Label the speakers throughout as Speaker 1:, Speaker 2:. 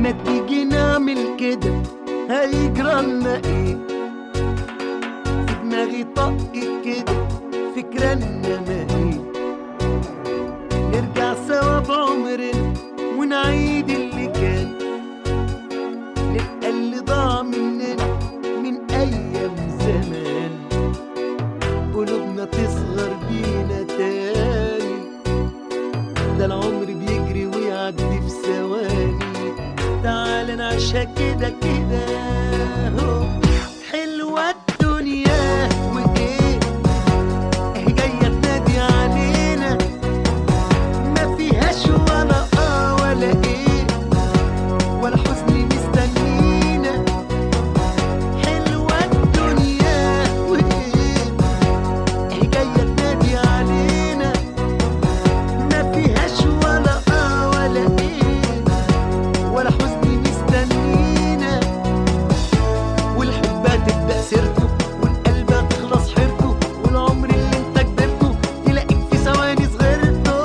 Speaker 1: ما تيجي نعمل كده هيجرى لنا ايه في دماغي طق كده فكرة انما ايه نرجع سوا بعمرنا ونعيد اللي كان نبقى اللي ضاع مننا من ايام زمان قلوبنا تصغر بينا تاني ده العمر بيجري ويعدي في ثواني تعال نعيشها كده كده هو حلوة الدنيا وايه اهي جاية تنادي علينا ما فيهاش ولا اه ولا ايه ولا حزن مستنينا حلوة الدنيا وايه اهي جاية تنادي علينا ما فيهاش ولا اه ولا ايه ولا حزن مستنينا والحب تبدأ سيرته والقلب تخلص حيرته والعمر اللي انت كبرته تلاقيك في ثواني صغرته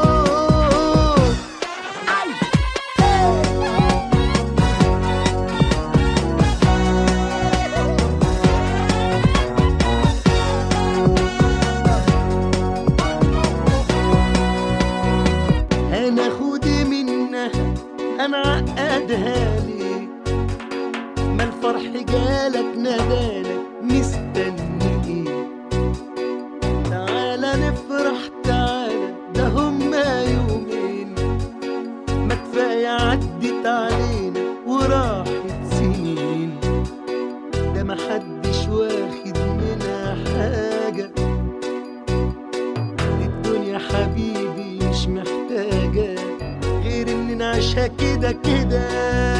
Speaker 1: هناخد منها هنعقدها ليه ما الفرح جالك نادالك مستني ايه تعالى نفرح تعالى ده هما يومين ما كفاية عدت علينا وراحت سنين ده محدش واخد منها حاجة الدنيا حبيبي مش محتاجة غير ان نعيشها كده كده